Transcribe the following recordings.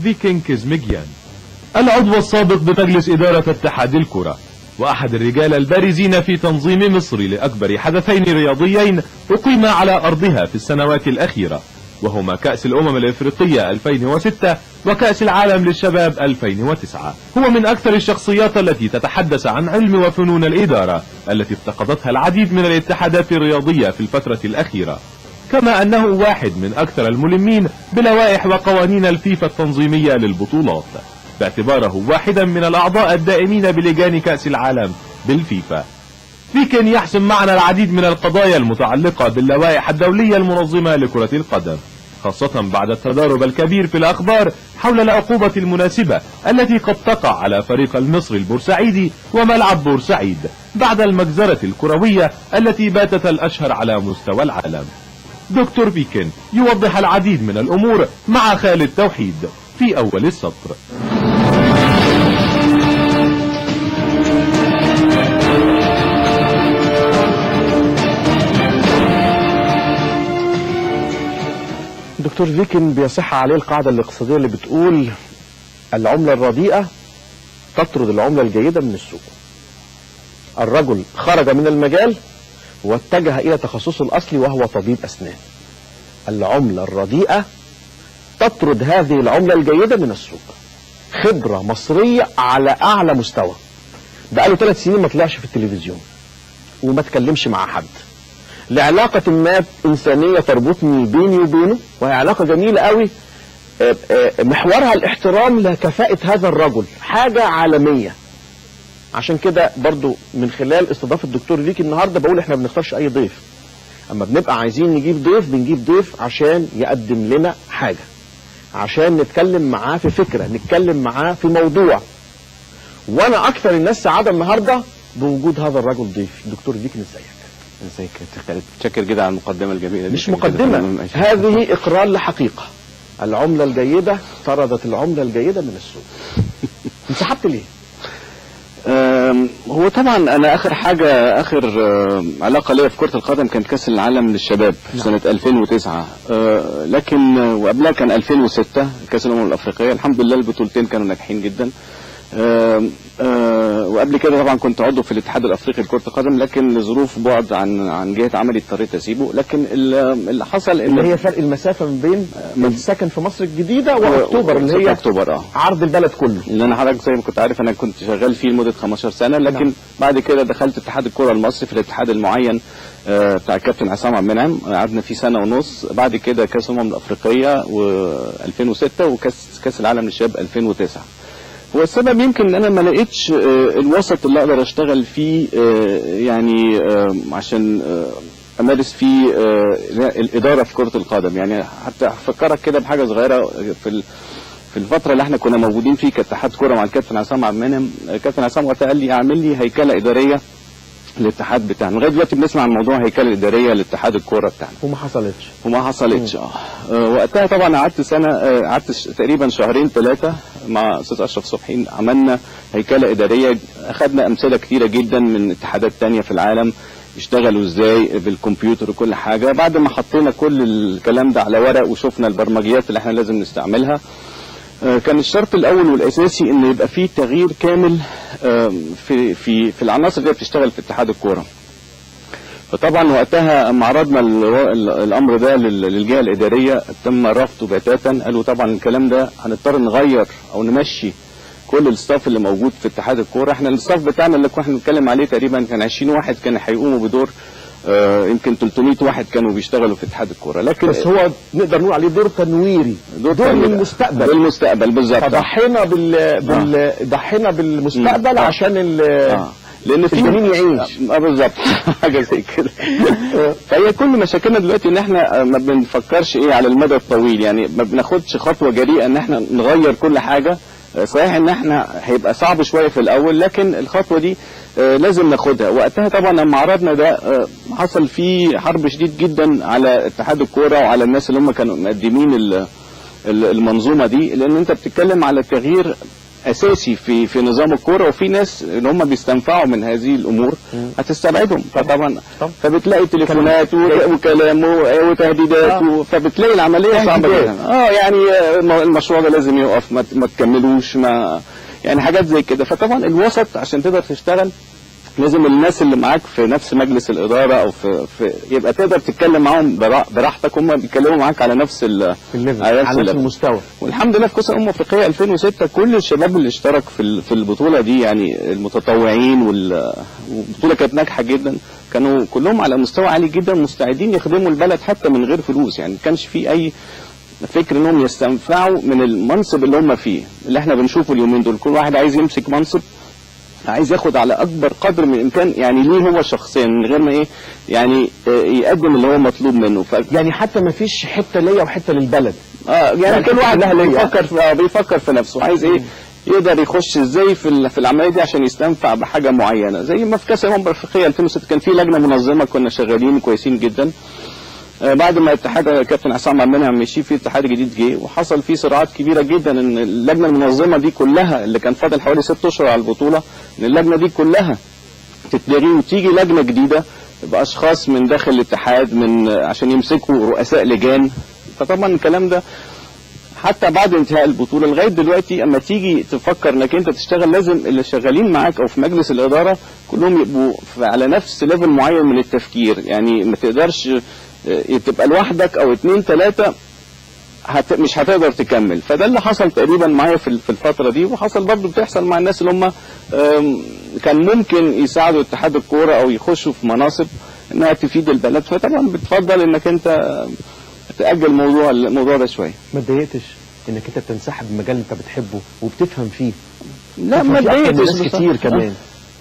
فيكين كيزميجيان العضو السابق بمجلس إدارة اتحاد الكرة وأحد الرجال البارزين في تنظيم مصر لأكبر حدثين رياضيين أقيما على أرضها في السنوات الأخيرة وهما كأس الأمم الإفريقية 2006 وكأس العالم للشباب 2009 هو من أكثر الشخصيات التي تتحدث عن علم وفنون الإدارة التي افتقدتها العديد من الاتحادات الرياضية في الفترة الأخيرة كما أنه واحد من أكثر الملمين بلوائح وقوانين الفيفا التنظيمية للبطولات باعتباره واحدا من الأعضاء الدائمين بلجان كأس العالم بالفيفا فيكن يحسم معنا العديد من القضايا المتعلقة باللوائح الدولية المنظمة لكرة القدم خاصة بعد التضارب الكبير في الأخبار حول العقوبة المناسبة التي قد تقع على فريق المصري البورسعيدي وملعب بورسعيد بعد المجزرة الكروية التي باتت الأشهر على مستوى العالم دكتور فيكن يوضح العديد من الأمور مع خالد توحيد في أول السطر دكتور فيكن بيصح عليه القاعدة الاقتصادية اللي بتقول العملة الرديئة تطرد العملة الجيدة من السوق الرجل خرج من المجال واتجه إلى تخصصه الأصلي وهو طبيب أسنان العملة الرديئة تطرد هذه العملة الجيدة من السوق خبرة مصرية على أعلى مستوى بقاله ثلاث سنين ما طلعش في التلفزيون وما تكلمش مع حد لعلاقة ما إنسانية تربطني بيني وبينه وهي علاقة جميلة قوي آه، آه، محورها الاحترام لكفاءة هذا الرجل حاجة عالمية عشان كده برضو من خلال استضافة الدكتور ليك النهاردة بقول احنا ما بنختارش اي ضيف اما بنبقى عايزين نجيب ضيف بنجيب ضيف عشان يقدم لنا حاجة عشان نتكلم معاه في فكرة نتكلم معاه في موضوع وانا اكثر الناس سعادة النهاردة بوجود هذا الرجل ضيف دكتور ليك ازيك ازيك يا خالد متشكر جدا على المقدمه الجميله دي مش شكراً جداً. مقدمة ماشي. هذه إقرار لحقيقة العملة الجيدة طردت العملة الجيدة من السوق انسحبت ليه؟ آم، هو طبعا انا اخر حاجه اخر آم، علاقه ليا في كره القدم كانت كاس العالم للشباب في سنه 2009 آه، لكن آه، وقبلها كان 2006 كاس الامم الافريقيه الحمد لله البطولتين كانوا ناجحين جدا آم، آه، وقبل كده طبعا كنت عضو في الاتحاد الافريقي لكره القدم لكن لظروف بعد عن عن جهه عملي اضطريت اسيبه لكن ال- اللي حصل ان اللي هي فرق المسافة من بين السكن في مصر الجديدة وأكتوبر اللي هي اكتوبر اه عرض البلد كله اللي انا حضرتك زي ما كنت عارف انا كنت شغال فيه لمده 15 سنه لكن نعم. بعد كده دخلت اتحاد الكره المصري في الاتحاد المعين آه، بتاع الكابتن عصام عبد المنعم قعدنا فيه سنه ونص بعد كده كاس الامم الافريقيه و2006 وكاس كاس العالم للشباب 2009 هو السبب يمكن ان انا ما لقيتش آه، الوسط اللي اقدر اشتغل فيه آه، يعني آه، عشان آه، امارس فيه آه، الاداره في كره القدم يعني حتى افكرك كده بحاجه صغيره في ال- في الفتره اللي احنا كنا موجودين فيه كاتحاد كوره مع الكابتن عصام عبد المنعم الكابتن عصام وقتها قال لي اعمل لي هيكله اداريه للاتحاد بتاعنا لغايه دلوقتي بنسمع عن موضوع هيكله اداريه لاتحاد الكوره بتاعنا وما حصلتش وما حصلتش اه آه، وقتها طبعا قعدت سنه آه، قعدت ش- تقريبا شهرين ثلاثه مع استاذ اشرف صبحي عملنا هيكله اداريه اخذنا امثله كثيره جدا من اتحادات تانية في العالم يشتغلوا ازاي بالكمبيوتر وكل حاجه بعد ما حطينا كل الكلام ده على ورق وشفنا البرمجيات اللي احنا لازم نستعملها آه، كان الشرط الاول والاساسي ان يبقى فيه تغيير كامل آم، في في في العناصر اللي هي بتشتغل في اتحاد الكوره فطبعا وقتها اما عرضنا ال- ال- الامر ده لل- للجهه الاداريه تم رفضه بتاتا قالوا طبعا الكلام ده هنضطر نغير او نمشي كل الستاف اللي موجود في اتحاد الكوره احنا الستاف بتاعنا اللي كنا بنتكلم عليه تقريبا كان 20 واحد كانوا هيقوموا بدور آه، يمكن 300 واحد كانوا بيشتغلوا في اتحاد الكوره لكن بس هو نقدر نقول عليه دور تنويري دور, دور تنويري. للمستقبل للمستقبل بالظبط فضحينا بال... بال... ضحينا بالمستقبل مم. عشان ال... آه. لان في الجنين يعيش. اه بالظبط حاجه زي كده فهي كل مشاكلنا دلوقتي ان احنا آه، ما بنفكرش ايه على المدى الطويل يعني ما بناخدش خطوه جريئه ان احنا نغير كل حاجه آه، صحيح ان احنا هيبقى صعب شويه في الاول لكن الخطوه دي آه، لازم ناخدها وقتها طبعا لما عرضنا ده آه، حصل فيه حرب شديد جدا على اتحاد الكوره وعلى الناس اللي هم كانوا مقدمين ال- ال- المنظومه دي لان انت بتتكلم على تغيير اساسي في في نظام الكوره وفي ناس اللي هم بيستنفعوا من هذه الامور هتستبعدهم فطبعا طبعا. فبتلاقي تليفونات و- وكلام و- وتهديدات آه. و- فبتلاقي العمليه صعبه تهديدات. جدا اه يعني آه، الم- المشروع ده لازم يقف ما ت- ما تكملوش ما يعني حاجات زي كده فطبعا الوسط عشان تقدر تشتغل لازم الناس اللي معاك في نفس مجلس الاداره او في, في يبقى تقدر تتكلم معاهم برا- براحتك هم بيتكلموا معاك على نفس ال في الليفل على على نفس الليفل. المستوى والحمد لله في كاس الامم الافريقيه 2006 كل الشباب اللي اشترك في ال- في البطوله دي يعني المتطوعين وال- والبطوله كانت ناجحه جدا كانوا كلهم على مستوى عالي جدا مستعدين يخدموا البلد حتى من غير فلوس يعني ما كانش في اي فكر انهم يستنفعوا من المنصب اللي هم فيه اللي احنا بنشوفه اليومين دول كل واحد عايز يمسك منصب عايز ياخد على اكبر قدر من الامكان يعني ليه هو شخصيا من غير ما ايه يعني آه، يقدم اللي هو مطلوب منه ف... يعني حتى ما فيش حته ليا وحته للبلد اه يعني, يعني كل واحد كلها ليا. بيفكر في آه بيفكر في نفسه عايز ايه يقدر يخش ازاي في ال- في العمليه دي عشان يستنفع بحاجه معينه زي ما في كاس الامم الافريقيه 2006 كان في لجنه منظمه كنا شغالين كويسين جدا آه، بعد ما الاتحاد كابتن عصام عبد المنعم مشي في اتحاد جديد جه وحصل فيه صراعات كبيره جدا ان اللجنه المنظمه دي كلها اللي كان فاضل حوالي ست اشهر على البطوله ان اللجنه دي كلها تتلغي وتيجي لجنه جديده باشخاص من داخل الاتحاد من عشان يمسكوا رؤساء لجان فطبعا الكلام ده حتى بعد انتهاء البطوله لغايه دلوقتي اما تيجي تفكر انك انت تشتغل لازم اللي شغالين معاك او في مجلس الاداره كلهم يبقوا في- على نفس ليفل معين من التفكير يعني ما تقدرش اه، تبقى لوحدك او اتنين تلاته هت... مش هتقدر تكمل فده اللي حصل تقريبا معايا في ال- في الفتره دي وحصل برضه بتحصل مع الناس اللي هم آم، كان ممكن يساعدوا اتحاد الكوره او يخشوا في مناصب انها تفيد البلد فطبعا بتفضل انك انت آم، تاجل الموضوع الموضوع ده شويه ما اتضايقتش انك انت بتنسحب من مجال انت بتحبه وبتفهم فيه لا ما في أكتر من اتضايقتش ناس بصراحة. كتير كمان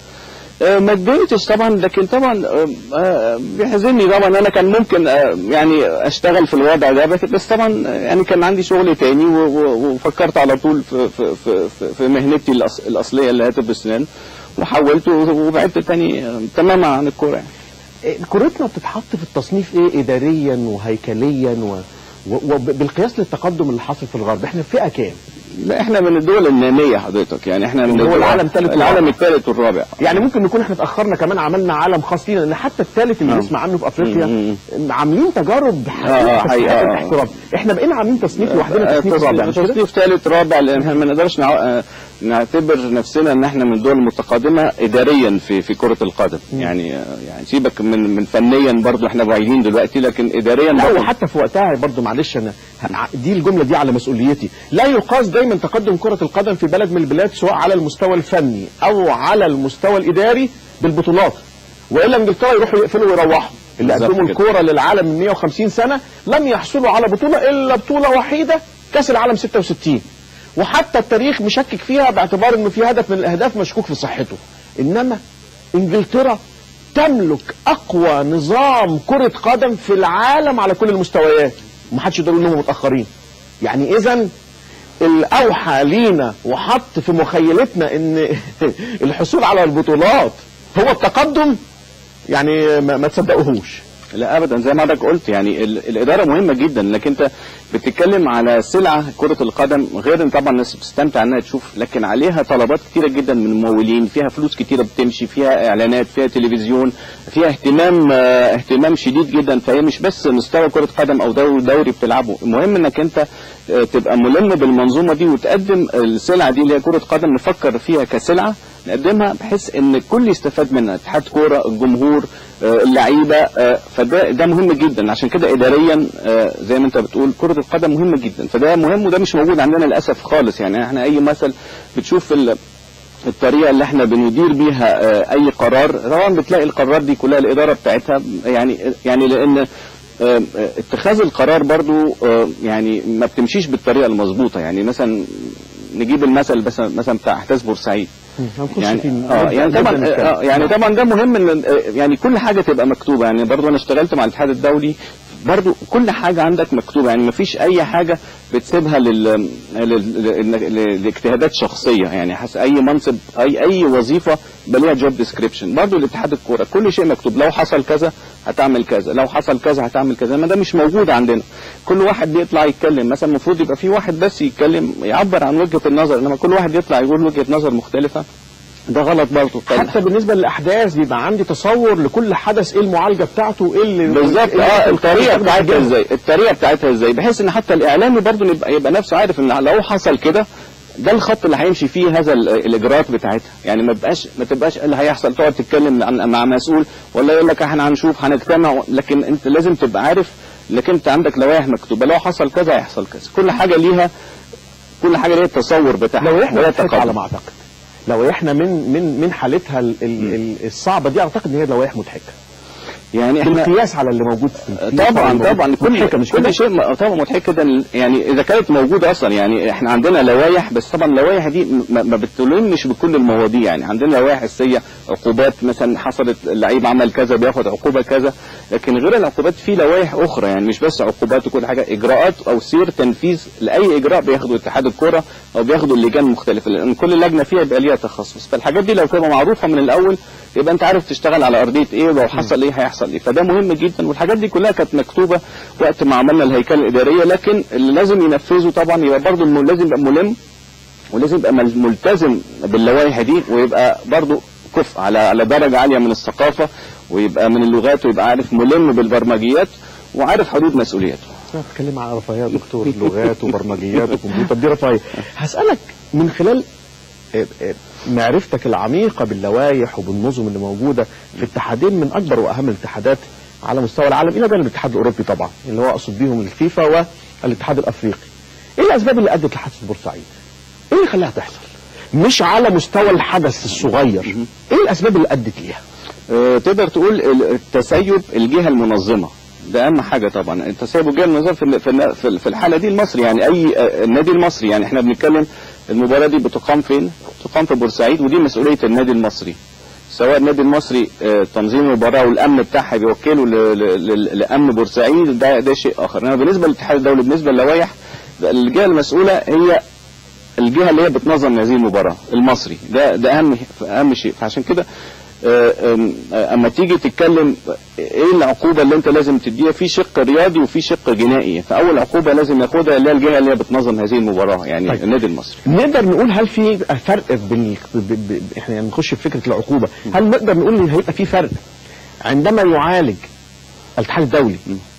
آه، ما اتضايقتش طبعا لكن طبعا آه، آه، بيحزنني طبعا انا كان ممكن آه، يعني اشتغل في الوضع ده بس بس طبعا آه، يعني كان عندي شغل تاني و- و- وفكرت على طول في في في, في, في مهنتي الأص- الاصليه اللي هي طب السنان وحولت وبعدت تاني آه، تماما عن الكوره يعني. إيه، كورتنا بتتحط في التصنيف ايه اداريا وهيكليا و... و- وبالقياس للتقدم اللي حاصل في الغرب احنا في فئه كام لا احنا من الدول الناميه حضرتك يعني احنا من اللي هو الدول- العالم الثالث العالم والرابع. الثالث والرابع يعني ممكن نكون احنا اتاخرنا كمان عملنا عالم خاص لينا لان حتى الثالث اللي نعم. نسمع عنه في افريقيا مم. عاملين تجارب آه، حقيقيه حقيقة، آه. احترام احنا بقينا عاملين تصنيف لوحدنا تصنيف رابع مش كده؟ تصنيف ثالث رابع لان احنا ما نقدرش نع- آه، نعتبر نفسنا ان احنا من الدول المتقدمه اداريا في في كره القدم يعني آه، يعني سيبك من من فنيا برضو احنا بعيدين دلوقتي لكن اداريا لا برضو- وحتى في وقتها برضو معلش انا ه- دي الجمله دي على مسؤوليتي لا يقاس دايما تقدم كره القدم في بلد من البلاد سواء على المستوى الفني او على المستوى الاداري بالبطولات والا انجلترا يروحوا يقفلوا ويروحوا اللي بالظبط قدموا كده. الكوره للعالم من 150 سنه لم يحصلوا على بطوله الا بطوله وحيده كاس العالم 66 وحتى التاريخ مشكك فيها باعتبار انه في هدف من الاهداف مشكوك في صحته انما انجلترا تملك اقوى نظام كرة قدم في العالم على كل المستويات ومحدش يقدر يقول انهم متاخرين يعني اذا الاوحى لينا وحط في مخيلتنا ان الحصول على البطولات هو التقدم يعني ما, ما تصدقوهوش لا ابدا زي ما حضرتك قلت يعني ال- الاداره مهمه جدا لكن انت بتتكلم على سلعه كره القدم غير ان طبعا الناس بتستمتع انها تشوف لكن عليها طلبات كتيره جدا من الممولين فيها فلوس كتيره بتمشي فيها اعلانات فيها تلفزيون فيها اهتمام آه، اهتمام شديد جدا فهي مش بس مستوى كره قدم او دوري دوري بتلعبه المهم انك انت آه، تبقى ملم بالمنظومه دي وتقدم السلعه دي اللي هي كره قدم نفكر فيها كسلعه نقدمها بحيث ان الكل يستفاد منها اتحاد كوره الجمهور آه، اللعيبه آه، فده ده مهم جدا عشان كده اداريا آه، زي ما انت بتقول كره القدم مهمه جدا فده مهم وده مش موجود عندنا للاسف خالص يعني احنا اي مثل بتشوف ال- الطريقه اللي احنا بندير بيها آه، اي قرار طبعا بتلاقي القرارات دي كلها الاداره بتاعتها يعني يعني لان آه، آه، اتخاذ القرار برضو آه، يعني ما بتمشيش بالطريقه المظبوطه يعني مثلا نجيب المثل بس مثلا بتاع احداث بورسعيد هنخش يعني في اه يعني نبدأ طبعا نتكلم. آه يعني طبعا ده مهم ان آه، يعني كل حاجه تبقى مكتوبه يعني برضو انا اشتغلت مع الاتحاد الدولي برضو كل حاجه عندك مكتوبه يعني مفيش اي حاجه بتسيبها لل... لل... لل... لل... لاجتهادات شخصيه يعني حس اي منصب اي اي وظيفه يبقى ليها جوب ديسكريبشن برضو الاتحاد الكوره كل شيء مكتوب لو حصل كذا هتعمل كذا لو حصل كذا هتعمل كذا ما ده مش موجود عندنا كل واحد بيطلع يتكلم مثلا المفروض يبقى في واحد بس يتكلم يعبر عن وجهة النظر انما كل واحد يطلع يقول وجهة نظر مختلفة ده غلط برضه حتى بالنسبه للاحداث بيبقى عندي تصور لكل حدث ايه المعالجه بتاعته ايه اللي بالظبط إيه اه اللي الطريقه بتستخدم بتاعتها الجو. ازاي الطريقه بتاعتها ازاي بحيث ان حتى الاعلامي برضه يبقى يبقى نفسه عارف ان لو حصل كده ده الخط اللي هيمشي فيه هذا ال- الاجراءات بتاعتها يعني ما بقاش ما تبقاش اللي هيحصل تقعد تتكلم عن- مع مسؤول ولا يقول لك احنا هنشوف هنجتمع لكن انت لازم تبقى عارف انك انت عندك لوائح مكتوبه لو حصل كذا هيحصل كذا كل حاجه ليها كل حاجه ليها التصور بتاعها لو احنا ولا مضحكة على تقدم. ما اعتقد لو احنا من من من حالتها ال ال ال الصعبه دي اعتقد ان هي لوائح مضحكه يعني احنا بالقياس على اللي موجود في طبعا طبعا كل مضحكه مش كده كل شيء م- طبعا مضحك جدا يعني اذا كانت موجوده اصلا يعني احنا عندنا لوائح بس طبعا اللوائح دي م- ما بتلمش بكل المواضيع يعني عندنا لوائح اساسيه عقوبات مثلا حصلت اللعيب عمل كذا بياخد عقوبه كذا لكن غير العقوبات في لوائح اخرى يعني مش بس عقوبات وكل حاجه اجراءات او سير تنفيذ لاي اجراء بياخده اتحاد الكره او بياخده اللجان المختلفه لان كل لجنه فيها يبقى ليها تخصص فالحاجات دي لو تبقى معروفه من الاول يبقى انت عارف تشتغل على ارضيه ايه ولو حصل ايه هيحصل ايه فده مهم جدا والحاجات دي كلها كانت مكتوبه وقت ما عملنا الهيكله الاداريه لكن اللي لازم ينفذه طبعا يبقى برضه الم- لازم يبقى ملم ولازم يبقى مل- ملتزم باللوائح دي ويبقى برضه كفء على على درجه عاليه من الثقافه ويبقى من اللغات ويبقى عارف ملم بالبرمجيات وعارف حدود مسؤولياته بتكلم على رفاهيه يا دكتور لغات وبرمجيات وكمبيوتر دي رفاهيه هسالك من خلال آه، آه، معرفتك العميقه باللوائح وبالنظم اللي موجوده في اتحادين من اكبر واهم الاتحادات على مستوى العالم الى جانب الاتحاد الاوروبي طبعا اللي هو اقصد بيهم الفيفا والاتحاد الافريقي ايه الاسباب اللي ادت لحادثه بورسعيد ايه اللي خلاها تحصل مش على مستوى الحدث الصغير ايه الاسباب اللي ادت ليها آه، تقدر تقول ال- التسيب الجهه المنظمه ده اهم حاجه طبعا التسيب الجهه المنظمه في ال- في ال- في ال- في الحاله دي المصري يعني اي آه، النادي المصري يعني احنا بنتكلم المباراه دي بتقام فين؟ تقام في بورسعيد ودي مسؤوليه النادي المصري سواء النادي المصري آه، تنظيم المباراه والامن بتاعها بيوكله ل- ل- ل- لامن بورسعيد ده ده شيء اخر انما بالنسبه للاتحاد الدولي بالنسبه للوائح الجهه المسؤوله هي الجهه اللي هي بتنظم هذه المباراه المصري ده ده اهم اهم شيء فعشان كده آه، آم، آه، اما تيجي تتكلم ايه العقوبه اللي انت لازم تديها في شق رياضي وفي شق جنائي فاول عقوبه لازم ياخدها اللي هي الجهه اللي هي بتنظم هذه المباراه يعني طيب. النادي المصري نقدر نقول هل في فرق بين ب... ب... ب... احنا يعني نخش في فكره العقوبه هل نقدر نقول ان هيبقى في فرق عندما يعالج الاتحاد الدولي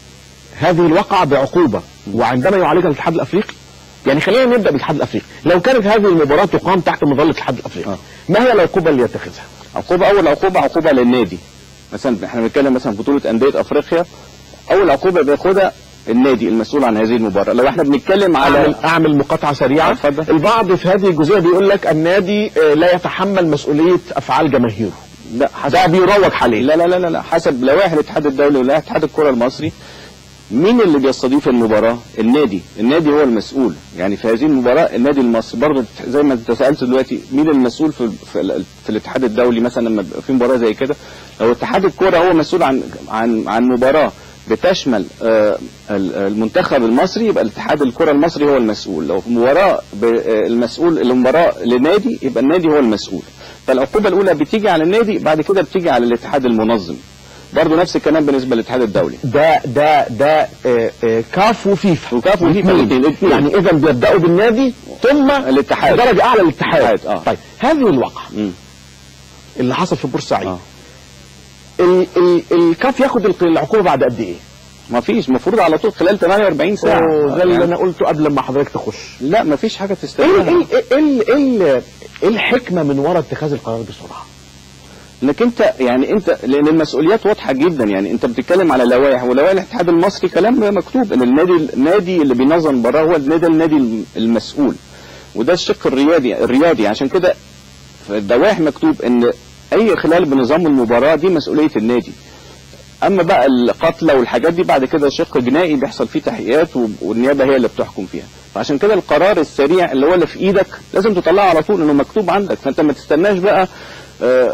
هذه الواقعه بعقوبه وعندما يعالجها الاتحاد الافريقي يعني خلينا نبدا بالاتحاد الافريقي لو كانت هذه المباراه تقام تحت مظله الاتحاد الافريقي آه. ما هي العقوبه اللي يتخذها عقوبه اول عقوبه عقوبه للنادي مثلا احنا بنتكلم مثلا في بطوله انديه افريقيا اول عقوبه بياخدها النادي المسؤول عن هذه المباراه لو احنا بنتكلم اعمل على اعمل مقاطعه سريعه اتفضل. البعض في هذه الجزئيه بيقول لك النادي آه، لا يتحمل مسؤوليه افعال جماهيره لا حسب ده بيروج عليه لا لا لا لا, لا. حسب لوائح الاتحاد الدولي ولوائح اتحاد الكره المصري مين اللي بيستضيف المباراه النادي النادي هو المسؤول يعني في هذه المباراه النادي المصري برضه زي ما انت سالت دلوقتي مين المسؤول في في, ال- في الاتحاد الدولي مثلا لما بيبقى في مباراه زي كده لو اتحاد الكره هو مسؤول عن عن عن مباراه بتشمل آه، ال- المنتخب المصري يبقى الاتحاد الكره المصري هو المسؤول لو في مباراه ب- آه، المسؤول المباراه لنادي يبقى النادي هو المسؤول فالعقوبه الاولى بتيجي على النادي بعد كده بتيجي على الاتحاد المنظم برضه نفس الكلام بالنسبه للاتحاد الدولي ده ده ده آه، آه، كاف وفيفا وكاف وفيفا الاثنين. الاثنين- الاثنين. يعني اذا بيبداوا بالنادي ثم الاتحاد. درجه اعلى الاتحاد الاتحاد، آه. طيب هذه الواقعه مم. اللي حصل في بورسعيد آه. ال ال الكاف ياخد الق- العقوبه بعد قد ايه؟ ما فيش المفروض على طول خلال 48 ساعه أوه، ده اللي يعني انا قلته قبل ما حضرتك تخش لا ما فيش حاجه ايه تستناها ايه ايه ايه ايه ايه الحكمه من وراء اتخاذ القرار بسرعه؟ انك انت يعني انت لان المسؤوليات واضحه جدا يعني انت بتتكلم على لوائح ولوائح الاتحاد المصري كلام مكتوب ان النادي النادي اللي بينظم المباراه هو النادي النادي المسؤول وده الشق الرياضي الرياضي عشان كده في اللوائح مكتوب ان اي خلال بنظام المباراه دي مسؤوليه النادي اما بقى القتلى والحاجات دي بعد كده شق جنائي بيحصل فيه تحقيقات و- والنيابه هي اللي بتحكم فيها فعشان كده القرار السريع اللي هو اللي في ايدك لازم تطلعه على طول انه مكتوب عندك فانت ما تستناش بقى آه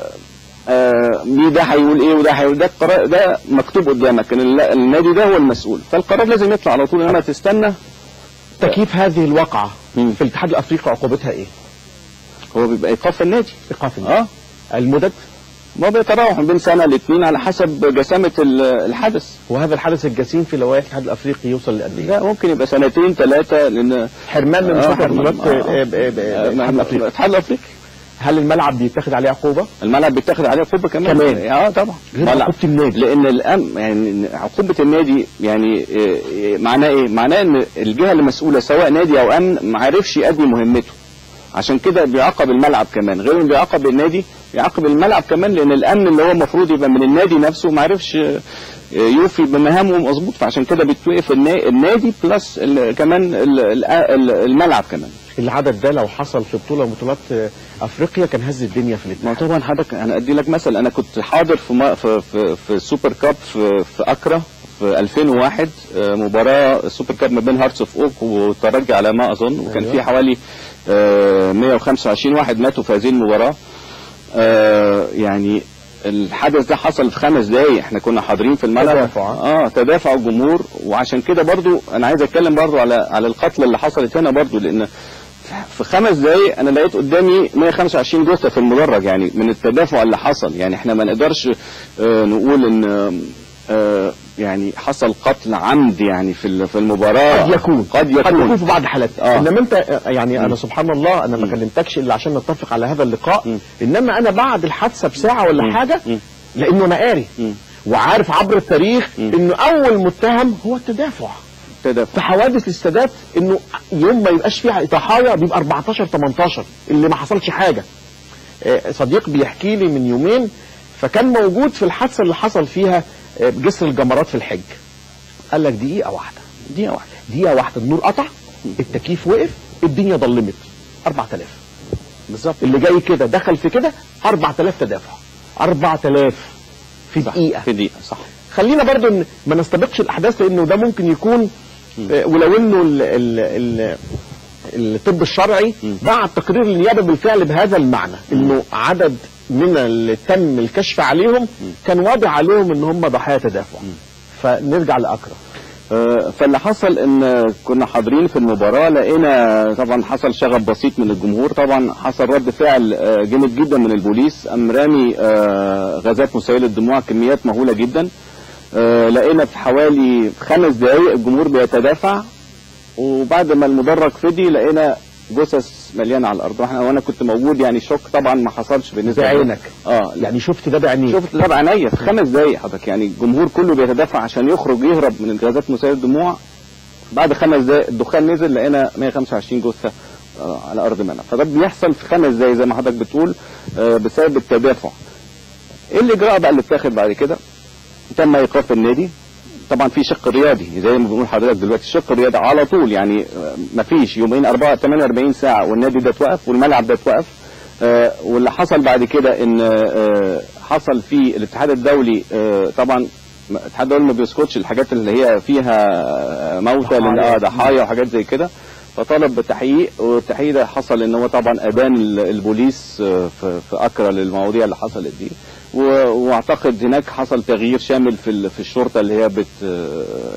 آه مين ده هيقول ايه وده هيقول ده القرار ده مكتوب قدامك ان ال- النادي ده هو المسؤول فالقرار لازم يطلع على طول انما تستنى تكييف هذه الواقعه مم. في الاتحاد الافريقي عقوبتها ايه؟ هو بيبقى ايقاف النادي ايقاف النادي. اه المدد ما بيتراوح من بين سنه لاثنين على حسب جسامه ال- الحدث وهذا الحدث الجسيم في لوائح الاتحاد الافريقي يوصل لقد ايه؟ لا ممكن يبقى سنتين ثلاثه لان حرمان من آه، مشاركه حرمان. بطولات آه. آه، آه، آه، الاتحاد الافريقي الاتحاد الافريقي هل الملعب بيتاخد عليه عقوبه؟ الملعب بيتاخد عليه عقوبه كمان كمان. اه طبعا غير ملعب. عقوبة النادي. لان الأم يعني عقوبه النادي يعني إيه، إيه، معناه ايه؟ معناه ان الجهه المسؤوله سواء نادي او امن ما عرفش يؤدي مهمته عشان كده بيعاقب الملعب كمان غير انه بيعاقب النادي بيعاقب الملعب كمان لان الامن اللي هو المفروض يبقى من النادي نفسه ما عرفش آه، يوفي بمهامه مظبوط فعشان كده بيتوقف النا- النادي بلس ال- كمان ال- ال- ال- الملعب كمان العدد ده لو حصل في بطوله من بطولات آه، افريقيا كان هز الدنيا في ما الاتحاد طبعا حضرتك انا ادي لك مثل انا كنت حاضر في ما في في, في السوبر كاب في, في اكرا في 2001 آه، مباراه السوبر كاب ما بين هارتس اوف اوك والترجي على ما اظن وكان أيوة. في حوالي آه، 125 واحد ماتوا في هذه المباراه آه، يعني الحدث ده حصل في خمس دقايق احنا كنا حاضرين في الملعب تدافع. اه تدافع الجمهور وعشان كده برضو انا عايز اتكلم برضو على على القتلى اللي حصلت هنا برضو لان في خمس دقايق انا لقيت قدامي 125 جثه في المدرج يعني من التدافع اللي حصل يعني احنا ما نقدرش آه، نقول ان آه، يعني حصل قتل عمد يعني في ال- في المباراه قد يكون قد يكون, قد يكون في بعض الحالات آه. انما انت آه، يعني انا مم. سبحان الله انا ما مم. كلمتكش الا عشان نتفق على هذا اللقاء مم. انما انا بعد الحادثه بساعه ولا مم. حاجه مم. لانه انا قاري مم. وعارف عبر التاريخ مم. انه اول متهم هو التدافع تدافع في حوادث السادات انه يوم ما يبقاش فيها ضحايا بيبقى 14 18 اللي ما حصلش حاجه آه، صديق بيحكي لي من يومين فكان موجود في الحادثه اللي حصل فيها آه، جسر الجمرات في الحج قال لك دقيقه واحده دقيقه واحده دقيقه واحده النور قطع التكييف وقف الدنيا ضلمت 4000 بالظبط اللي جاي كده دخل في كده 4000 تدافع 4000 في دقيقه في دقيقه صح خلينا برضو ن- ما نستبقش الاحداث لانه ده ممكن يكون آه، ولو انه ال ال ال الطب الشرعي مم. بعد تقرير النيابه بالفعل بهذا المعنى انه عدد من اللي تم الكشف عليهم كان واضح عليهم ان هم ضحايا تدافع فنرجع لاكرم آه، فاللي حصل ان كنا حاضرين في المباراه لقينا طبعا حصل شغب بسيط من الجمهور طبعا حصل رد فعل آه، جامد جدا من البوليس قام رامي آه، غازات مسيله الدموع كميات مهوله جدا آه، لقينا في حوالي خمس دقائق الجمهور بيتدافع وبعد ما المدرج فضي لقينا جثث مليانه على الارض واحنا وانا كنت موجود يعني شوك طبعا ما حصلش بالنسبه لي. بعينك اه يعني شفت ده بعينيك شفت ده بعينيا في خمس دقايق حضرتك يعني الجمهور كله بيتدافع عشان يخرج يهرب من غازات مسيله الدموع بعد خمس دقايق الدخان نزل لقينا 125 جثه آه، على ارض منى فده بيحصل في خمس دقايق زي ما حضرتك بتقول آه، بسبب التدافع ايه الاجراء بقى اللي اتاخد بعد كده تم ايقاف النادي طبعا في شق رياضي زي ما بنقول حضرتك دلوقتي الشق الرياضي على طول يعني آه، مفيش يومين 4 48 ساعه والنادي ده اتوقف والملعب ده اتوقف آه، واللي حصل بعد كده ان آه، حصل في الاتحاد الدولي آه، طبعا الاتحاد الدولي ما بيسكتش الحاجات اللي هي فيها آه، موتى لان ضحايا. اه ضحايا وحاجات زي كده فطلب بتحقيق والتحقيق ده حصل ان هو طبعا ابان ال- البوليس آه، في في اكرا للمواضيع اللي حصلت دي و- واعتقد هناك حصل تغيير شامل في ال- في الشرطه اللي هي بت آه،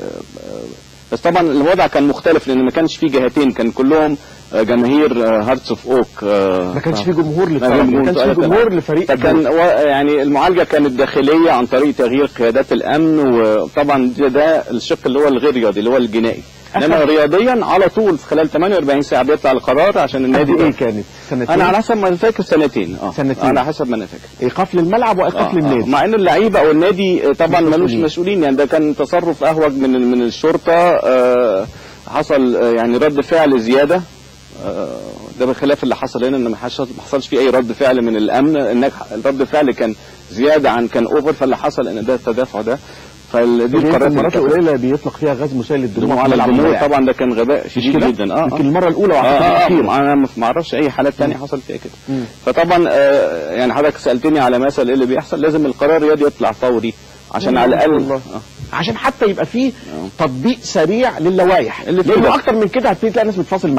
آه، بس طبعا الوضع كان مختلف لان ما كانش في جهتين كان كلهم آه، جماهير هارتس اوف اوك ما كانش في جمهور ما للفريق ما كانش في جمهور لفريق فكان و- يعني المعالجه كانت داخليه عن طريق تغيير قيادات الامن وطبعا ده, ده الشق اللي هو الغير رياضي اللي هو الجنائي انما أخذ- رياضيا على طول في خلال 48 ساعه بيطلع القرار عشان النادي النادي ايه ده كانت سنتين انا على حسب ما أنا فاكر سنتين اه سنتين. على حسب ما انا فاكر ايقاف للملعب وايقاف آه، للنادي آه. مع ان اللعيبه او النادي آه، طبعا مش ملوش مسؤولين. مسؤولين يعني ده كان تصرف اهوج من من الشرطه آه، حصل آه، يعني رد فعل زياده آه، ده بخلاف اللي حصل هنا ان ما حصل- ما حصلش فيه اي رد فعل من الامن انك الرد فعل كان زياده عن كان اوفر فاللي حصل ان ده التدافع ده فدي دي القرارات المرات اللي القليله بيطلق فيها غاز مسيل للدموع الدموع في على ملعب الجمهور الملاعب. طبعا ده كان غباء مش شديد كده؟ جدا اه يمكن آه. المره الاولى اه واعتقد اه الاخيره انا ما ما اعرفش اي حالات تانية حصل فيها كده مم. فطبعا آه يعني حضرتك سالتني على مثل ايه اللي بيحصل لازم القرار الرياضي يطلع فوري عشان مم. على الاقل والله. آه. عشان حتى يبقى فيه تطبيق سريع للوائح اللي فيه لانه ده. اكتر من كده هتبتدي تلاقي ناس بتفاصل معاك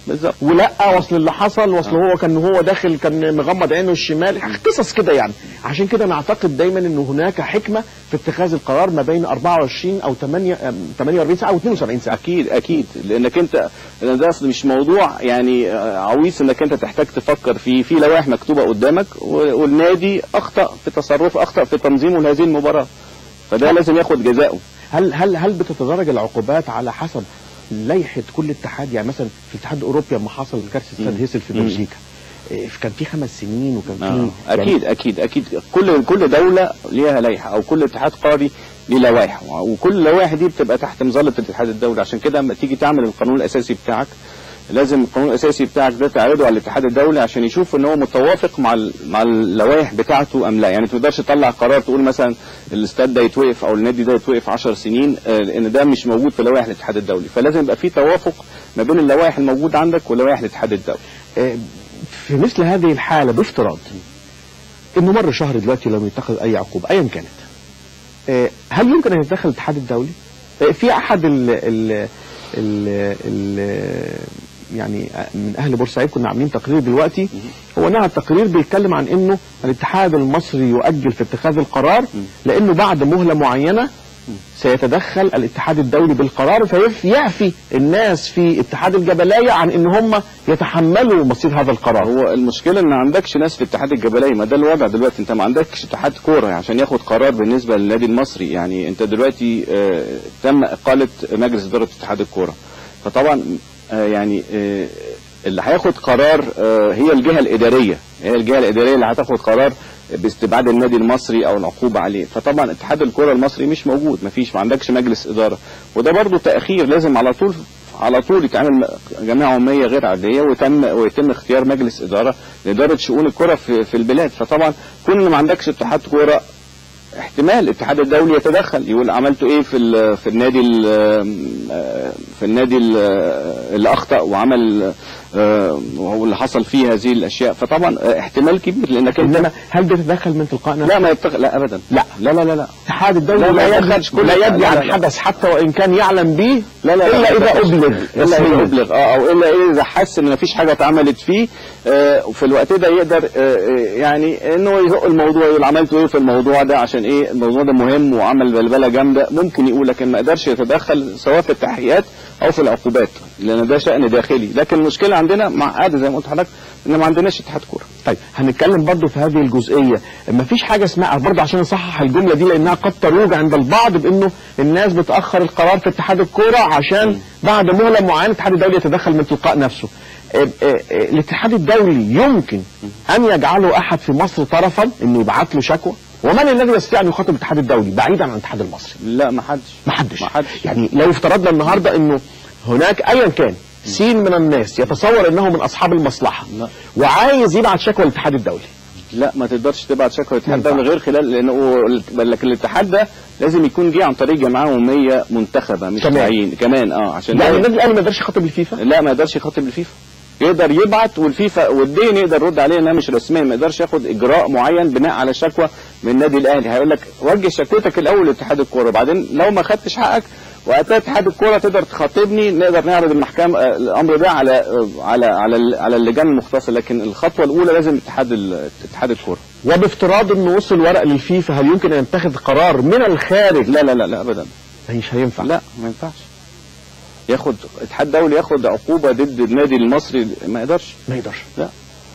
بالظبط ولا اصل اللي حصل واصل هو كان هو داخل كان مغمض عينه الشمال قصص كده يعني عشان كده نعتقد دايما ان هناك حكمه في اتخاذ القرار ما بين 24 او 8 أم، 48 ساعه او 72 ساعه اكيد اكيد لانك انت لأن ده أصل مش موضوع يعني آه، عويص انك انت تحتاج تفكر فيه في لوائح مكتوبه قدامك و- والنادي اخطا في تصرف اخطا في تنظيمه لهذه المباراه فده لازم ياخد جزاؤه هل هل هل بتتدرج العقوبات على حسب لائحه كل اتحاد يعني مثلا في الاتحاد الاوروبي لما حصل كارثه استاد هيسل في مم. بلجيكا إيه، كان في خمس سنين وكان في آه. يعني اكيد اكيد اكيد كل كل دوله ليها لائحه او كل اتحاد قاري ليه لوائح وكل اللوائح دي بتبقى تحت مظله الاتحاد الدولي عشان كده لما تيجي تعمل القانون الاساسي بتاعك لازم القانون الاساسي بتاعك ده تعرضه على الاتحاد الدولي عشان يشوف ان هو متوافق مع ال- مع اللوائح بتاعته ام لا يعني ما تقدرش تطلع قرار تقول مثلا الاستاد ده يتوقف او النادي ده يتوقف 10 سنين آه، لان ده مش موجود في لوائح الاتحاد الدولي فلازم يبقى في توافق ما بين اللوائح الموجوده عندك ولوائح الاتحاد الدولي آه، في مثل هذه الحالة بافتراض انه مر شهر دلوقتي لم يتخذ اي عقوبة ايا كانت آه، هل يمكن ان يتدخل الاتحاد الدولي آه، في احد ال ال ال ال يعني من اهل بورسعيد كنا عاملين تقرير دلوقتي هو نهى التقرير بيتكلم عن انه الاتحاد المصري يؤجل في اتخاذ القرار لانه بعد مهلة معينة سيتدخل الاتحاد الدولي بالقرار فيعفي الناس في اتحاد الجبلية عن ان هم يتحملوا مصير هذا القرار هو المشكله ان ما عندكش ناس في اتحاد الجبليه ما ده الوضع دلوقتي انت ما عندكش اتحاد كوره عشان ياخد قرار بالنسبه للنادي المصري يعني انت دلوقتي آه تم اقاله مجلس اداره اتحاد الكوره فطبعا آه يعني آه اللي هياخد قرار آه هي الجهه الاداريه هي الجهه الاداريه اللي هتاخد قرار باستبعاد النادي المصري او العقوبه عليه فطبعا اتحاد الكره المصري مش موجود مفيش ما عندكش مجلس اداره وده برضو تاخير لازم على طول على طول يتعمل جمعيه عموميه غير عاديه ويتم ويتم اختيار مجلس اداره لاداره شؤون الكره في, في البلاد فطبعا كون إن ما عندكش اتحاد كوره احتمال الاتحاد الدولي يتدخل يقول عملتوا ايه في ال في النادي ال في النادي ال اللي اخطا وعمل آه، وهو اللي حصل فيه هذه الاشياء فطبعا آه، احتمال كبير لانك انت انما هل بيتدخل من تلقاء نفسه؟ لا ما يتخ... لا ابدا لا لا لا لا لا الاتحاد الدولي لا، لا, ما يدري يدخلش كل لا لا، يدري لا، عن لا. حدث حتى وان كان يعلم به لا لا الا اذا ابلغ الا رسمياً. اذا ابلغ اه او الا اذا حس ان مفيش حاجه اتعملت فيه آه وفي الوقت ده يقدر آه آه، يعني انه يزق الموضوع يقول عملتوا ايه في الموضوع ده عشان ايه الموضوع ده مهم وعمل بلبله جامده ممكن يقول لكن ما قدرش يتدخل سواء في التحقيقات او في العقوبات لان ده شان داخلي لكن المشكله عندنا معقده زي ما قلت لحضرتك ان ما عندناش اتحاد كوره طيب هنتكلم برضو في هذه الجزئية ما فيش حاجة اسمها برضو عشان نصحح الجملة دي لأنها قد تروج عند البعض بأنه الناس بتأخر القرار في اتحاد الكورة عشان بعد مهلة معينة الاتحاد الدولي يتدخل من تلقاء نفسه اه اه اه الاتحاد الدولي يمكن أن يجعله أحد في مصر طرفا أنه يبعت له شكوى ومن الذي يستطيع أن يخاطب الاتحاد الدولي بعيدا عن الاتحاد المصري لا ما حدش ما حدش ما حدش. يعني لو افترضنا النهارده انه هناك ايا كان سين من الناس يتصور انه من اصحاب المصلحه لا. وعايز يبعت شكوى للاتحاد الدولي لا ما تقدرش تبعت شكوى الاتحاد ينفع. الدولي غير خلال لانه لكن الاتحاد ده لازم يكون جه عن طريق جمعيه عموميه منتخبه مش كمان. تعيين كمان اه عشان يعني ده- النادي الاهلي ما يقدرش يخاطب الفيفا لا ما يقدرش يخاطب الفيفا يقدر يبعت والفيفا والدين يقدر يرد عليه انها مش رسميه ما يقدرش ياخد اجراء معين بناء على شكوى من النادي الاهلي هيقول لك وجه شكوتك الاول لاتحاد الكوره وبعدين لو ما خدتش حقك وقتها اتحاد الكوره تقدر تخاطبني نقدر نعرض المحكمه آه، الامر ده على آه، على على ال- على اللجان المختصه لكن الخطوه الاولى لازم اتحاد ال- اتحاد الكوره وبافتراض انه وصل ورق للفيفا هل يمكن ان يتخذ قرار من الخارج لا لا لا لا ابدا مش هينفع لا ما ينفعش ياخد اتحاد دولي ياخد عقوبه ضد النادي المصري ما يقدرش ما يقدرش لا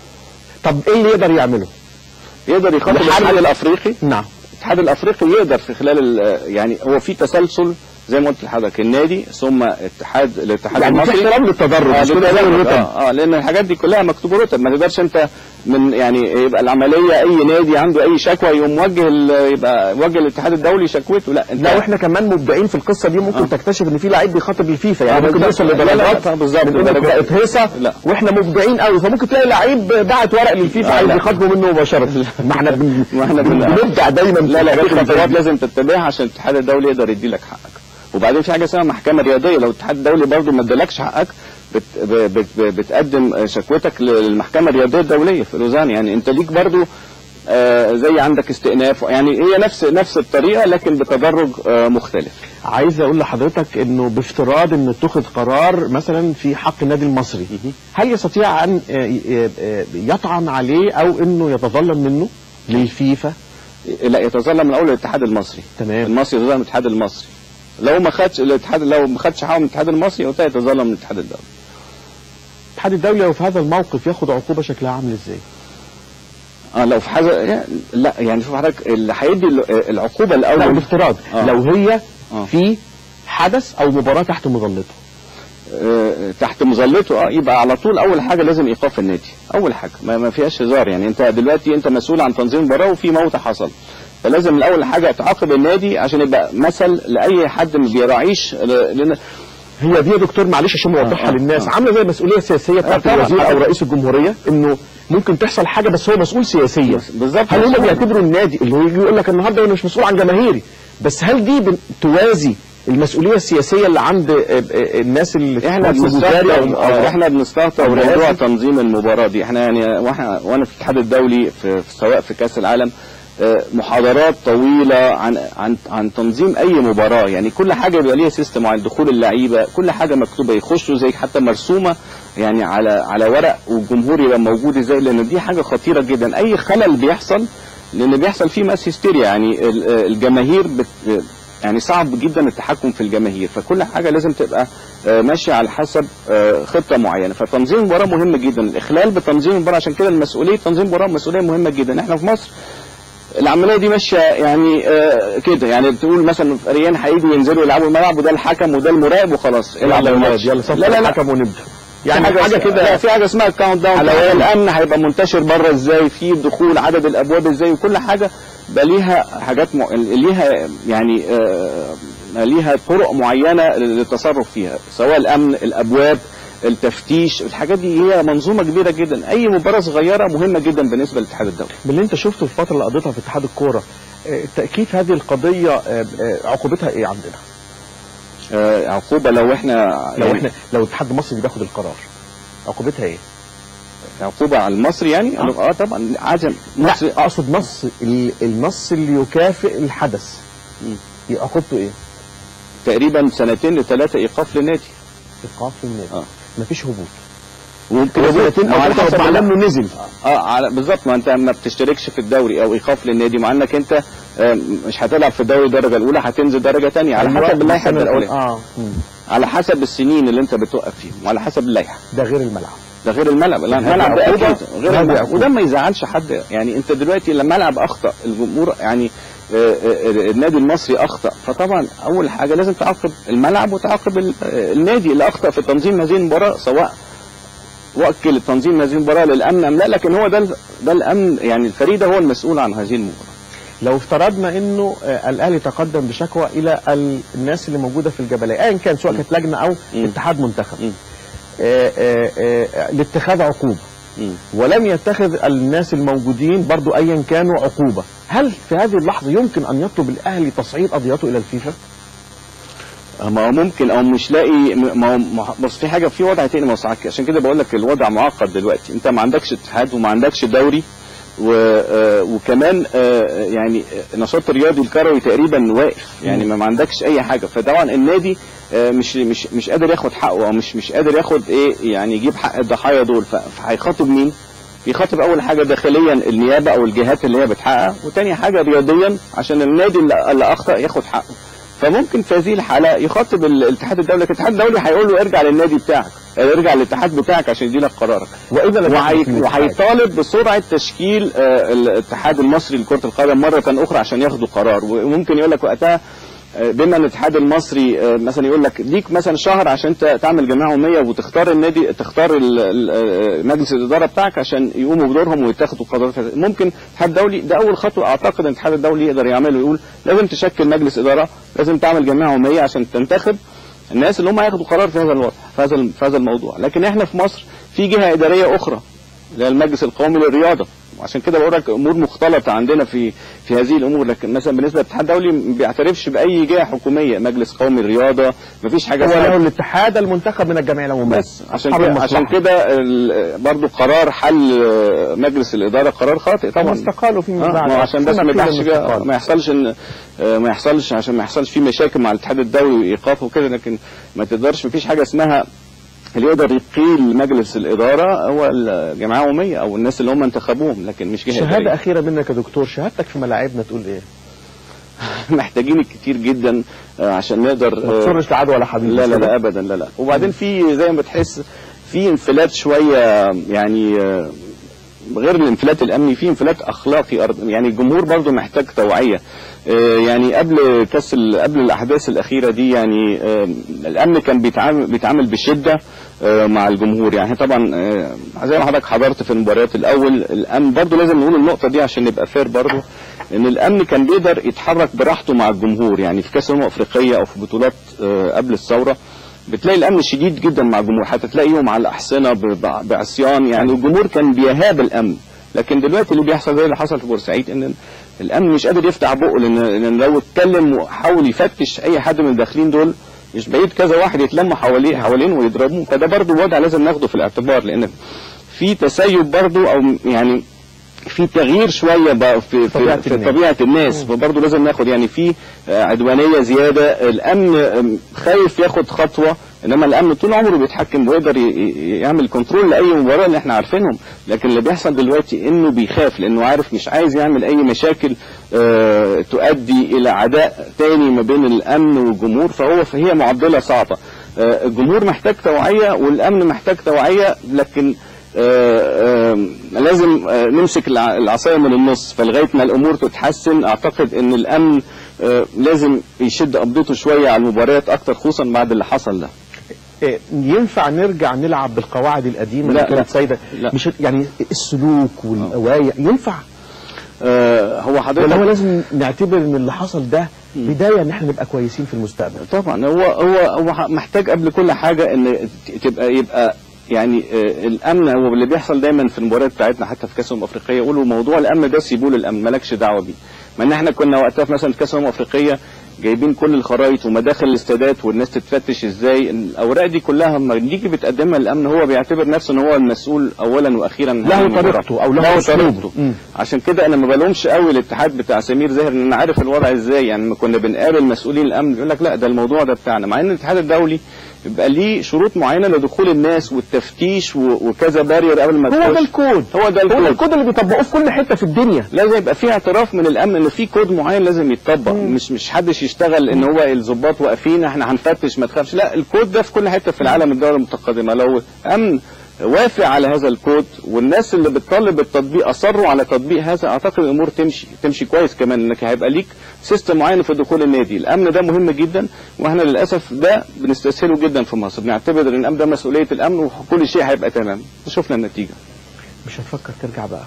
طب ايه اللي يقدر يعمله يقدر يخاطب لحد- الاتحاد الافريقي نعم الاتحاد الافريقي يقدر في خلال ال- يعني هو في تسلسل زي ما قلت لحضرتك النادي ثم اتحاد الاتحاد يعني في المصري احترام للتدرج آه، مش كل للتدرج. زي الرتب اه اه لان الحاجات دي كلها مكتوبه رتب ما تقدرش انت من يعني يبقى العمليه اي نادي عنده اي شكوى يقوم موجه ال- يبقى موجه الاتحاد الدولي شكوته لا انت لو احنا كمان مبدعين في القصه دي ممكن آه. تكتشف ان في لعيب بيخاطب الفيفا يعني آه، ممكن بالظبط. نوصل لا، لا، لدرجات لا، بالظبط. من انك درجات. بقت هيصه لا. واحنا مبدعين قوي فممكن تلاقي لعيب بعت ورق للفيفا آه، عايز لا. يخاطبه منه مباشره ما احنا بن- ما احنا بن- بن- بنبدع دايما لا لا في في الحاجات خطوات دي. لازم تتبعها عشان الاتحاد الدولي يقدر يدي لك حقك وبعدين في حاجه اسمها محكمه رياضيه لو الاتحاد الدولي برضه ما ادالكش حقك بت بت بت بتقدم شكوتك للمحكمه الرياضيه الدوليه في لوزان يعني انت ليك برضه آه، زي عندك استئناف يعني هي نفس نفس الطريقه لكن بتدرج آه، مختلف عايز اقول لحضرتك انه بافتراض ان اتخذ قرار مثلا في حق النادي المصري هل يستطيع ان آه، آه، آه، يطعن عليه او انه يتظلم منه للفيفا لا يتظلم من اول الاتحاد المصري تمام المصري يتظلم من الاتحاد المصري لو ما خدش الاتحاد لو ما خدش حقه من الاتحاد المصري وقتها يتظلم من الاتحاد الدولي الاتحاد الدولي لو في هذا الموقف ياخد عقوبه شكلها عامل ازاي اه لو في حاجه لا يعني شوف حضرتك اللي هيدي ال- العقوبه لا الاول بافتراض آه. لو هي آه. في حدث او مباراه تحت مظلته آه، تحت مظلته اه يبقى على طول اول حاجه لازم ايقاف النادي اول حاجه ما, ما فيهاش هزار يعني انت دلوقتي انت مسؤول عن تنظيم مباراه وفي موت حصل فلازم الاول حاجه تعاقب النادي عشان يبقى مثل لاي حد ما بيراعيش لان هي دي يا دكتور معلش عشان نوضحها آه، للناس آه. عامله زي المسؤوليه السياسيه بتاعت طبعاً. الوزير او رئيس الجمهوريه انه ممكن تحصل حاجه بس هو مسؤول سياسيا بالظبط هل هم بيعتبروا النادي اللي هو يجي يقول لك النهارده انا مش مسؤول عن جماهيري بس هل دي بن- توازي المسؤوليه السياسيه اللي عند آه، آه، الناس اللي في احنا مجلس الوزاري بنستهتر أو- أو- احنا بنستهتر أو بموضوع رئاسي. تنظيم المباراه دي احنا يعني واحنا وانا في الاتحاد الدولي في في- سواء في كاس العالم آه، محاضرات طويله عن عن عن تنظيم اي مباراه يعني كل حاجه بيبقى ليها سيستم عن دخول اللعيبه كل حاجه مكتوبه يخشوا زي حتى مرسومه يعني على على ورق والجمهور يبقى موجود ازاي لان دي حاجه خطيره جدا اي خلل بيحصل لان بيحصل فيه ماس هيستيريا يعني ال- آه، الجماهير بت يعني صعب جدا التحكم في الجماهير فكل حاجه لازم تبقى آه، ماشيه على حسب آه، خطه معينه فتنظيم المباراه مهم جدا الاخلال بتنظيم المباراه عشان كده المسؤوليه تنظيم المباراه مسؤوليه مهمه جدا احنا في مصر العمليه دي ماشيه يعني آه، كده يعني بتقول مثلا فريقين هيجوا ينزلوا يلعبوا الملعب وده الحكم وده المراقب وخلاص العب يلا يا ولاد الماتش. يلا صف لا لا لا الحكم ونبدا يعني يعني حاجه لا كده في حاجه اسمها الكاونت داون على على وين؟ الامن هيبقى منتشر بره ازاي في دخول عدد الابواب ازاي وكل حاجه بقى ليها حاجات م... ليها يعني آه ليها طرق معينه للتصرف فيها سواء الامن الابواب التفتيش الحاجات دي هي منظومه كبيره جدا اي مباراه صغيره مهمه جدا بالنسبه للاتحاد الدولي باللي انت شفته في الفتره اللي قضيتها في اتحاد الكوره آه، تاكيد هذه القضيه آه، آه، عقوبتها ايه عندنا آه عقوبه لو احنا لو يعني احنا لو الاتحاد المصري اللي بياخد القرار عقوبتها ايه عقوبه على المصري يعني آه. اه, طبعا عجم لا مصري اقصد نص ال- النص اللي يكافئ الحدث مم. يبقى عقوبته ايه تقريبا سنتين لثلاثه ايقاف للنادي ايقاف النادي آه. مفيش هبوط وممكن هو سنتين ما او على ثلاثه حسب معناه انه نزل اه على بالظبط ما انت ما بتشتركش في الدوري او ايقاف للنادي مع انك انت آه، مش هتلعب في الدوري الدرجه الاولى هتنزل درجه ثانيه على أيوة، حسب اللائحه السنة الأولى. الدوليه اه مم. على حسب السنين اللي انت بتوقف فيهم وعلى حسب اللائحه ده غير الملعب ده غير الملعب لا، هذه الملعب ده عقوبة، أكيد غير هذه الملعب عقوبة. وده ما يزعلش حد يعني انت دلوقتي لما الملعب اخطا الجمهور يعني آه، آه، النادي المصري اخطا فطبعا اول حاجه لازم تعاقب الملعب وتعاقب ال- آه، النادي اللي اخطا في تنظيم هذه المباراه سواء وكل تنظيم هذه المباراه للامن ام لا لكن هو ده ال- ده الامن يعني الفريق ده هو المسؤول عن هذه المباراه لو افترضنا انه آه، الاهلي تقدم بشكوى الى ال- الناس اللي موجوده في الجبليه ايا كان سواء كانت لجنه او مم. اتحاد منتخب مم. آه، آه، آه، لاتخاذ عقوبه مم. ولم يتخذ الناس الموجودين برضو ايا كانوا عقوبه هل في هذه اللحظه يمكن ان يطلب الاهلي تصعيد قضيته الى الفيفا ما هو ممكن او مش لاقي ما هو ما هو- بص في حاجه في وضع تاني ما هو صعب عشان كده بقول لك الوضع معقد دلوقتي انت ما عندكش اتحاد وما عندكش دوري و آه، وكمان آه، يعني النشاط الرياضي الكروي تقريبا واقف يعني ما ما عندكش اي حاجه فطبعا النادي آه، مش مش مش قادر ياخد حقه او مش مش قادر ياخد ايه يعني يجيب حق الضحايا دول ف- فهيخاطب مين؟ بيخاطب اول حاجه داخليا النيابه او الجهات اللي هي بتحقق وتاني حاجه رياضيا عشان النادي اللي اللي اخطا ياخد حقه فممكن في هذه الحاله يخاطب ال- الاتحاد الدولي لكن الاتحاد الدولي هيقول له ارجع للنادي بتاعك ارجع للاتحاد بتاعك عشان يديلك قرارك واذا لم وهي- يكن الاتحاد؟ وهيطالب بسرعه تشكيل آه، الاتحاد المصري لكره القدم مره اخرى عشان ياخدوا قرار وممكن يقول لك وقتها آه، بما ان الاتحاد المصري آه، مثلا يقول لك ليك مثلا شهر عشان ت- تعمل جماعه عموميه وتختار النادي تختار ال- ال- آه، مجلس الاداره بتاعك عشان يقوموا بدورهم ويتخذوا قرارات ممكن الاتحاد الدولي ده اول خطوه اعتقد ان الاتحاد الدولي يقدر يعمله يقول لازم تشكل مجلس اداره لازم تعمل جماعه عموميه عشان تنتخب الناس اللي هم هياخدوا قرار في هذا الوضع في هذا في هذا الموضوع لكن احنا في مصر في جهه اداريه اخرى اللي هي المجلس القومي للرياضه عشان كده بقول لك امور مختلطه عندنا في في هذه الامور لكن مثلا بالنسبه للاتحاد الدولي ما بيعترفش باي جهه حكوميه مجلس قومي الرياضه ما فيش حاجه هو اسمها له الاتحاد المنتخب من الجمعيه العموميه بس عشان أصحاب كده المصلحة. عشان كده ال- برضو قرار حل آه، مجلس الاداره قرار خاطئ طبعا طبعا استقالوا فيما آه، بعد ما هو عشان بس سنة ما كده يبقاش من الاستقالة. ما يحصلش ان آه، ما يحصلش عشان ما يحصلش في مشاكل مع الاتحاد الدولي وايقافه وكده لكن ما تقدرش ما فيش حاجه اسمها اللي يقدر يقيل مجلس الاداره هو الجمعيه العموميه او الناس اللي هم انتخبوهم لكن مش جهه شهاده إدارية. اخيره منك يا دكتور شهادتك في ملاعبنا تقول ايه؟ محتاجين كتير جدا آه، عشان نقدر ما آه، تصرش لعدو ولا حبيب لا لا لا ابدا لا لا وبعدين في زي ما بتحس في انفلات شويه يعني آه، غير الانفلات الامني في انفلات اخلاقي أرض- يعني الجمهور برضو محتاج توعيه آه، يعني قبل كاس ال- قبل الاحداث الاخيره دي يعني آه، الامن كان بيتعامل بيتعامل بشده آه، مع الجمهور يعني طبعا آه، زي ما حضرتك حضرت في المباريات الاول الامن برضو لازم نقول النقطه دي عشان نبقى فير برضو ان الامن كان بيقدر يتحرك براحته مع الجمهور يعني في كاس الامم الافريقيه او في بطولات آه، قبل الثوره بتلاقي الامن شديد جدا مع الجمهور حتى تلاقيهم على الاحصنه ب- ب- بعصيان يعني الجمهور كان بيهاب الامن لكن دلوقتي اللي بيحصل زي اللي حصل في بورسعيد ان الامن مش قادر يفتح بقه لان لأن لو اتكلم وحاول يفتش اي حد من الداخلين دول مش بعيد كذا واحد يتلم حواليه حوالين ويضربوه فده برضو وضع لازم ناخده في الاعتبار لان في تسيب برضو او يعني في تغيير شويه بقى في في, طبيعة في الناس. طبيعه الناس فبرضه لازم ناخد يعني في آه، عدوانيه زياده الامن آم، خايف ياخد خطوه انما الامن طول عمره بيتحكم ويقدر ي- ي- يعمل كنترول لاي مباراه اللي احنا عارفينهم لكن اللي بيحصل دلوقتي انه بيخاف لانه عارف مش عايز يعمل اي مشاكل آه، تؤدي الى عداء تاني ما بين الامن والجمهور فهو فهي معضله صعبه آه، الجمهور محتاج توعيه والامن محتاج توعيه لكن آه، آه، لازم آه، نمسك الع- العصايه من النص فلغايه ما الامور تتحسن اعتقد ان الامن آه، لازم يشد قبضته شويه على المباريات اكتر خصوصا بعد اللي حصل ده إيه، ينفع نرجع نلعب بالقواعد القديمه لا، اللي كانت لا. سايده لا. مش يعني السلوك والقوايع ينفع آه، هو ولا هو حضرتك لازم نعتبر ان اللي حصل ده بدايه ان احنا نبقى كويسين في المستقبل طبعا هو هو هو محتاج قبل كل حاجه ان تبقى يبقى يعني آه، الامن هو اللي بيحصل دايما في المباريات بتاعتنا حتى في كاس الامم الافريقيه يقولوا موضوع الامن ده سيبوه للامن مالكش دعوه بيه ما ان احنا كنا وقتها في مثلا في كاس الامم الافريقيه جايبين كل الخرايط ومداخل الاستادات والناس تتفتش ازاي الاوراق دي كلها لما نيجي بتقدمها للامن هو بيعتبر نفسه ان هو المسؤول اولا واخيرا عن له هذه المباراة. طريقته أو له له أسلوبه. طريقته مم. عشان كده انا ما بلومش قوي الاتحاد بتاع سمير زاهر ان انا عارف الوضع ازاي يعني لما كنا بنقابل مسؤولين الامن يقول لك لا ده الموضوع ده بتاعنا مع ان الاتحاد الدولي بيبقى ليه شروط معينه لدخول الناس والتفتيش و- وكذا بارير قبل ما هو تخش. ده الكود هو ده هو ده الكود الكود اللي بيطبقوه في كل حته في الدنيا لازم يبقى في اعتراف من الامن ان في كود معين لازم يتطبق مش مش حدش يشتغل ان هو الضباط واقفين احنا هنفتش ما تخافش لا الكود ده في كل حته في العالم الدول المتقدمه لو امن وافق على هذا الكود والناس اللي بتطالب التطبيق اصروا على تطبيق هذا اعتقد الامور تمشي تمشي كويس كمان انك هيبقى ليك سيستم معين في دخول النادي الامن ده مهم جدا واحنا للاسف ده بنستسهله جدا في مصر بنعتبر ان الامن ده مسؤوليه الامن وكل شيء هيبقى تمام شفنا النتيجه مش هتفكر ترجع بقى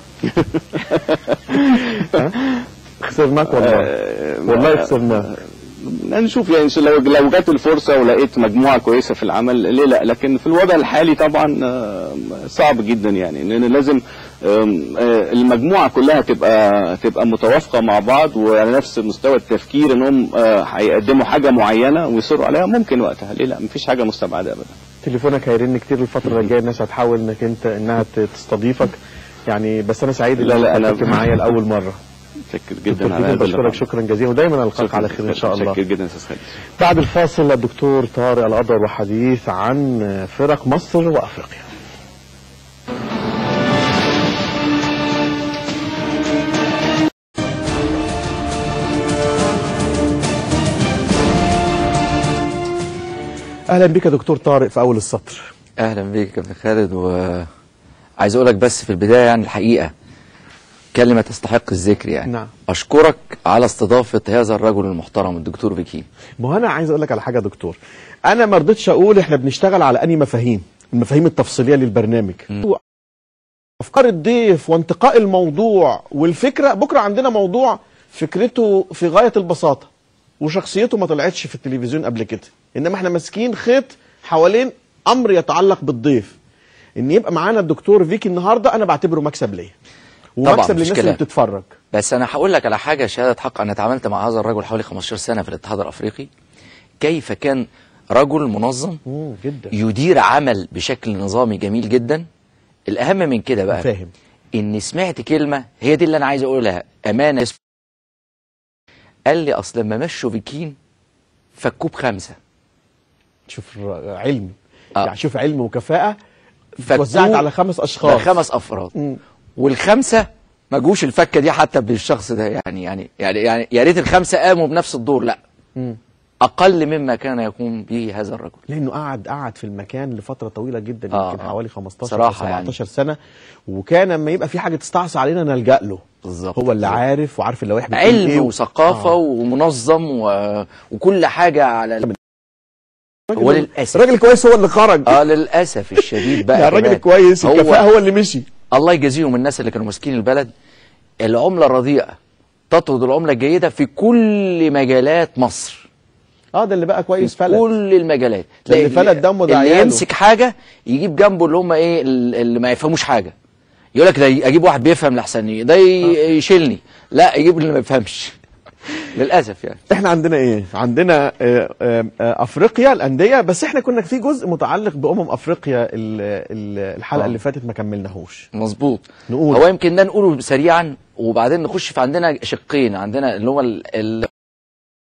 ها؟ خسرناك والله آه، والله خسرناك نشوف يعني لو لو جت الفرصه ولقيت مجموعه كويسه في العمل ليه لا لكن في الوضع الحالي طبعا آه، صعب جدا يعني لان لازم آم، آه، المجموعه كلها تبقى تبقى متوافقه مع بعض وعلى نفس مستوى التفكير انهم آه، هيقدموا حاجه معينه ويصروا عليها ممكن وقتها ليه لا مفيش حاجه مستبعده ابدا تليفونك هيرن كتير الفتره الجايه الناس هتحاول انك انت انها ت- تستضيفك يعني بس انا سعيد ان لا، لا، انت أنا- كنت معايا لاول مره متشكر دكتور جدا على فيديو هذا بشكرك اللقاء. شكرا جزيلا ودايما القاك شكراً. على خير ان شاء الله متشكر جدا يا استاذ خالد بعد الفاصل الدكتور طارق الأضر وحديث عن فرق مصر وأفريقيا أهلا بك يا دكتور طارق في أول السطر اهلا بيك يا كابتن خالد وعايز اقول لك بس في البدايه يعني الحقيقه كلمه تستحق الذكر يعني نعم. اشكرك على استضافه هذا الرجل المحترم الدكتور بكين ما هو أنا عايز أقول لك على حاجة يا دكتور أنا ما رضيتش أقول إحنا بنشتغل على أنهي مفاهيم المفاهيم التفصيلية للبرنامج أفكار الضيف وانتقاء الموضوع والفكرة بكرة عندنا موضوع فكرته في غاية البساطة وشخصيته ما طلعتش في التلفزيون قبل كده إنما إحنا ماسكين خيط حوالين أمر يتعلق بالضيف إن يبقى معانا الدكتور فيكي النهاردة أنا بعتبره مكسب ليا ومكسب مفيش للناس اللي كلام. بتتفرج بس انا هقول لك على حاجه شهاده حق انا اتعاملت مع هذا الرجل حوالي 15 سنه في الاتحاد الافريقي كيف كان رجل منظم مم، جدا يدير عمل بشكل نظامي جميل جدا الاهم من كده بقى فاهم ان سمعت كلمه هي دي اللي انا عايز اقولها امانه قال لي اصل لما مشوا فيكين فكوه بخمسه شوف الر- علم آه. يعني شوف علم وكفاءه فكوه وزعت على خمس اشخاص خمس افراد مم. والخمسه ما جوش الفكه دي حتى بالشخص ده يعني يعني يعني يعني يا ريت الخمسه قاموا بنفس الدور لا مم. اقل مما كان يقوم به هذا الرجل لانه قعد قعد في المكان لفتره طويله جدا آه، يمكن آه. حوالي 15 صراحة أو يعني. 17 سنه وكان لما يبقى في حاجه تستعصي علينا نلجا له بالظبط هو اللي عارف وعارف اللوائح بتقول علم ايه وثقافه آه. ومنظم و... وكل حاجه على ال... الراجل- وللأسف. الراجل الكويس هو اللي خرج اه للاسف الشديد بقى يعني الراجل كمان. الكويس هو- الكفاءه هو اللي مشي الله يجازيهم الناس اللي كانوا ماسكين البلد العمله الرديئه تطرد العمله الجيده في كل مجالات مصر اه ده اللي بقى كويس في فلت كل المجالات ده اللي فلت دمه ده اللي عياله. يمسك حاجه يجيب جنبه اللي هم ايه اللي ما يفهموش حاجه يقول لك ده اجيب واحد بيفهم لحسن ده ي- يشيلني لا يجيب اللي ما يفهمش للاسف يعني احنا عندنا ايه عندنا آه، آه، آه، افريقيا الانديه بس احنا كنا في جزء متعلق بامم افريقيا ال- ال- الحلقه آه. اللي فاتت ما كملناهوش مظبوط نقول. هو يمكن ده نقوله سريعا وبعدين نخش في عندنا شقين عندنا اللي هو ال- ال-